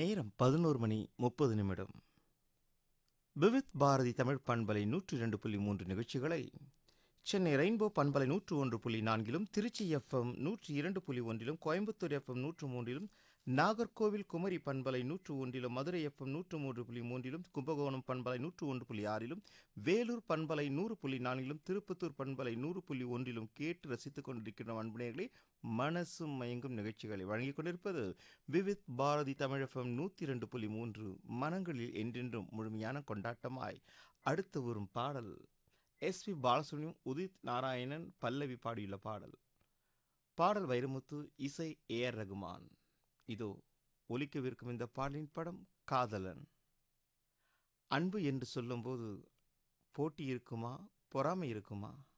நேரம் பதினோரு மணி முப்பது நிமிடம் விவித் பாரதி தமிழ் பண்பலை நூற்றி இரண்டு புள்ளி மூன்று நிகழ்ச்சிகளை சென்னை ரெயின்போ பண்பலை நூற்று ஒன்று புள்ளி நான்கிலும் திருச்சி எஃப்எம் நூற்றி இரண்டு புள்ளி ஒன்றிலும் கோயம்புத்தூர் எஃப்எம் நூற்று மூன்றிலும் நாகர்கோவில் குமரி பண்பலை நூற்று ஒன்றிலும் மதுரை எஃப்எம் நூற்று மூன்று புள்ளி மூன்றிலும் கும்பகோணம் பண்பலை நூற்று ஒன்று புள்ளி ஆறிலும் வேலூர் பண்பலை நூறு புள்ளி நான்கிலும் திருப்பத்தூர் பண்பலை நூறு புள்ளி ஒன்றிலும் கேட்டு ரசித்துக் கொண்டிருக்கின்ற அன்புநேயர்களே மனசு மயங்கும் நிகழ்ச்சிகளை வழங்கிக் கொண்டிருப்பது விவித் பாரதி தமிழ் எஃப்எம் நூற்றி இரண்டு புள்ளி மூன்று மனங்களில் என்றென்றும் முழுமையான கொண்டாட்டமாய் அடுத்து வரும் பாடல் எஸ் பி பாலசுப்ரமணியம் உதித் நாராயணன் பல்லவி பாடியுள்ள பாடல் பாடல் வைரமுத்து இசை ஏ ஆர் ரகுமான் இதோ ஒலிக்கவிருக்கும் இந்த பாடலின் படம் காதலன் அன்பு என்று சொல்லும்போது போட்டி இருக்குமா பொறாமை இருக்குமா